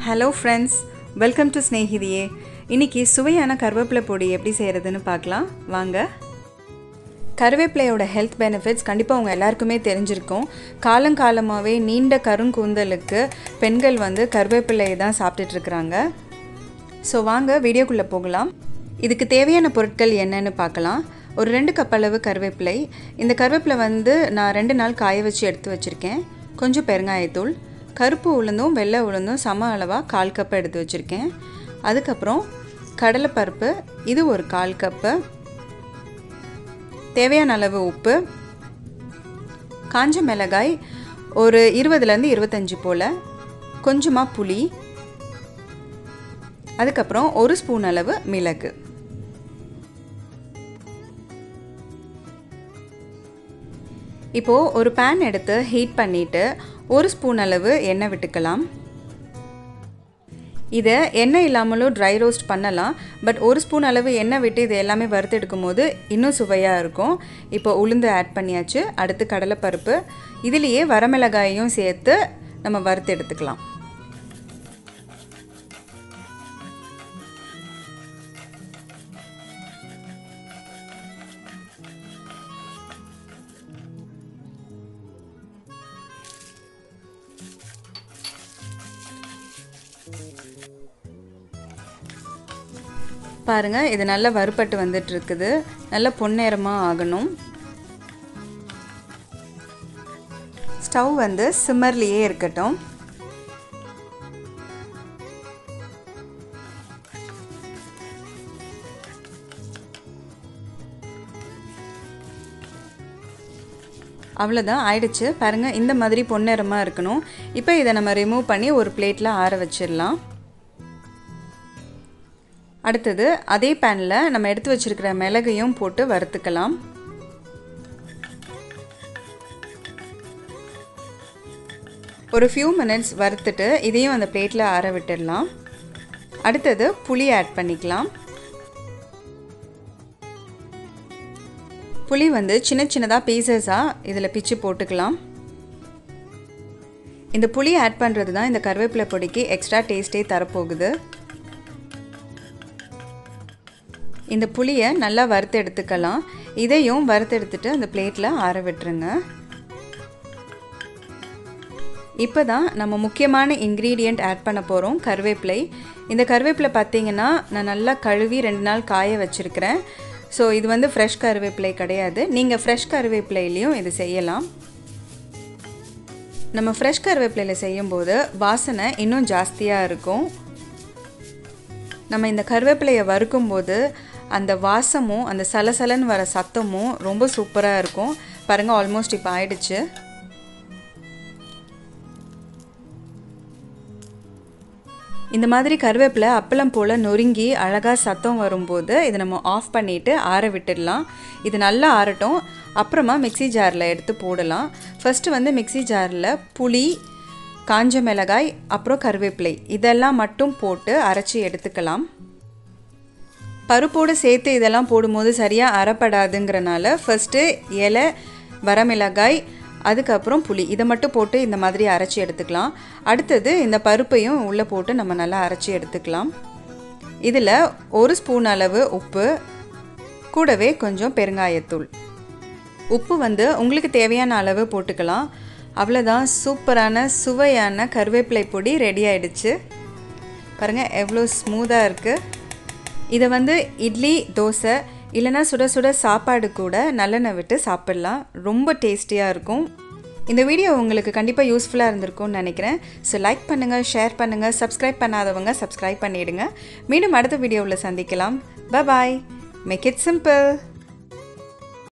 hello friends welcome to Snehithiye இன்னைக்கு சுவையான கருவேப்பிலை பொடி எப்படி செய்கிறதுன்னு பார்க்கலாம் வாங்க கருவேப்பிலையோட ஹெல்த் பெனிஃபிட்ஸ் கண்டிப்பாக உங்கள் எல்லாருக்குமே தெரிஞ்சிருக்கும் காலங்காலமாகவே நீண்ட கருங்கூந்தலுக்கு பெண்கள் வந்து கருவேப்பிலையை தான் சாப்பிட்டுட்ருக்குறாங்க ஸோ வாங்க வீடியோக்குள்ளே போகலாம் இதுக்கு தேவையான பொருட்கள் என்னன்னு பார்க்கலாம் ஒரு ரெண்டு கப் அளவு கருவேப்பிலை இந்த கருவேப்பிலை வந்து நான் ரெண்டு நாள் காய வச்சு எடுத்து வச்சுருக்கேன் கொஞ்சம் பெருங்காயத்தூள் கருப்பு உளுந்தும் வெள்ளை உளுந்தும் சம அளவாக கால் கப்பு எடுத்து வச்சுருக்கேன் அதுக்கப்புறம் கடலைப்பருப்பு இது ஒரு கால் கப்பு தேவையான அளவு உப்பு காஞ்ச மிளகாய் ஒரு இருபதுலேருந்து இருபத்தஞ்சி போல் கொஞ்சமாக புளி அதுக்கப்புறம் ஒரு ஸ்பூன் அளவு மிளகு இப்போது ஒரு பேன் எடுத்து ஹீட் பண்ணிவிட்டு ஒரு ஸ்பூன் அளவு எண்ணெய் விட்டுக்கலாம் இதை எண்ணெய் இல்லாமலும் ட்ரை ரோஸ்ட் பண்ணலாம் பட் ஒரு ஸ்பூன் அளவு எண்ணெய் விட்டு இது எல்லாமே வறுத்து எடுக்கும் போது இன்னும் சுவையாக இருக்கும் இப்போ உளுந்து ஆட் பண்ணியாச்சு அடுத்து கடலைப்பருப்பு இதுலேயே வரமிளகாயையும் சேர்த்து நம்ம வறுத்து எடுத்துக்கலாம் பாருங்கள் இது நல்லா வறுபட்டு வந்துட்டு இருக்குது நல்ல பொன்னேரமாக ஆகணும் ஸ்டவ் வந்து சிம்மர்லேயே இருக்கட்டும் அவ்வளோதான் ஆயிடுச்சு பாருங்கள் இந்த மாதிரி பொன்னேரமாக இருக்கணும் இப்போ இதை நம்ம ரிமூவ் பண்ணி ஒரு பிளேட்டில் ஆற வச்சிடலாம் அடுத்தது அதே பேனில் நம்ம எடுத்து வச்சுருக்கிற மிளகையும் போட்டு வறுத்துக்கலாம் ஒரு ஃபியூ மினிட்ஸ் வறுத்துட்டு இதையும் அந்த பிளேட்டில் ஆற விட்டுடலாம் அடுத்தது புளி ஆட் பண்ணிக்கலாம் புளி வந்து சின்ன சின்னதாக பீசஸாக இதில் பிச்சு போட்டுக்கலாம் இந்த புளி ஆட் பண்ணுறது தான் இந்த கருவேப்பிலை பொடிக்கு எக்ஸ்ட்ரா டேஸ்ட்டே தரப்போகுது இந்த புளியை நல்லா வறுத்து எடுத்துக்கலாம் இதையும் வறுத்து எடுத்துட்டு அந்த பிளேட்டில் ஆற விட்டுருங்க இப்போ தான் நம்ம முக்கியமான இன்க்ரீடியண்ட் ஆட் பண்ண போகிறோம் கருவேப்பிலை இந்த கருவேப்பிலை பார்த்தீங்கன்னா நான் நல்லா கழுவி ரெண்டு நாள் காய வச்சுருக்கிறேன் ஸோ இது வந்து ஃப்ரெஷ் கருவேப்பிலை கிடையாது நீங்கள் ஃப்ரெஷ் கருவேப்பிலையிலையும் இது செய்யலாம் நம்ம ஃப்ரெஷ் கருவேப்பிலையில் செய்யும்போது வாசனை இன்னும் ஜாஸ்தியாக இருக்கும் நம்ம இந்த கருவேப்பிலையை வறுக்கும்போது அந்த வாசமும் அந்த சலசலன்னு வர சத்தமும் ரொம்ப சூப்பராக இருக்கும் பாருங்கள் ஆல்மோஸ்ட் இப்போ ஆயிடுச்சு இந்த மாதிரி கருவேப்பிலை அப்பளம் போல் நொறுங்கி அழகாக சத்தம் வரும்போது இதை நம்ம ஆஃப் பண்ணிவிட்டு ஆற விட்டுடலாம் இது நல்லா ஆறட்டும் அப்புறமா மிக்சி ஜாரில் எடுத்து போடலாம் ஃபஸ்ட்டு வந்து மிக்சி ஜாரில் புளி காஞ்ச மிளகாய் அப்புறம் கருவேப்பிலை இதெல்லாம் மட்டும் போட்டு அரைச்சி எடுத்துக்கலாம் பருப்போடு சேர்த்து இதெல்லாம் போடும்போது சரியாக அறப்படாதுங்கிறனால ஃபஸ்ட்டு இலை வரமிளகாய் அதுக்கப்புறம் புளி இதை மட்டும் போட்டு இந்த மாதிரி அரைச்சி எடுத்துக்கலாம் அடுத்தது இந்த பருப்பையும் உள்ளே போட்டு நம்ம நல்லா அரைச்சி எடுத்துக்கலாம் இதில் ஒரு ஸ்பூன் அளவு உப்பு கூடவே கொஞ்சம் பெருங்காயத்தூள் உப்பு வந்து உங்களுக்கு தேவையான அளவு போட்டுக்கலாம் அவ்வளோதான் சூப்பரான சுவையான கருவேப்பிலை பொடி ரெடி ஆயிடுச்சு பாருங்கள் எவ்வளோ ஸ்மூத்தாக இருக்குது இதை வந்து இட்லி தோசை இல்லைனா சுட சுட சாப்பாடு கூட நல்லெண்ணெய் விட்டு சாப்பிட்லாம் ரொம்ப டேஸ்டியாக இருக்கும் இந்த வீடியோ உங்களுக்கு கண்டிப்பாக யூஸ்ஃபுல்லாக இருந்திருக்கும்னு நினைக்கிறேன் ஸோ லைக் பண்ணுங்கள் ஷேர் பண்ணுங்கள் சப்ஸ்கிரைப் பண்ணாதவங்க சப்ஸ்கிரைப் பண்ணிவிடுங்க மீண்டும் அடுத்த வீடியோவில் சந்திக்கலாம் பாய் மேக் இட் சிம்பிள்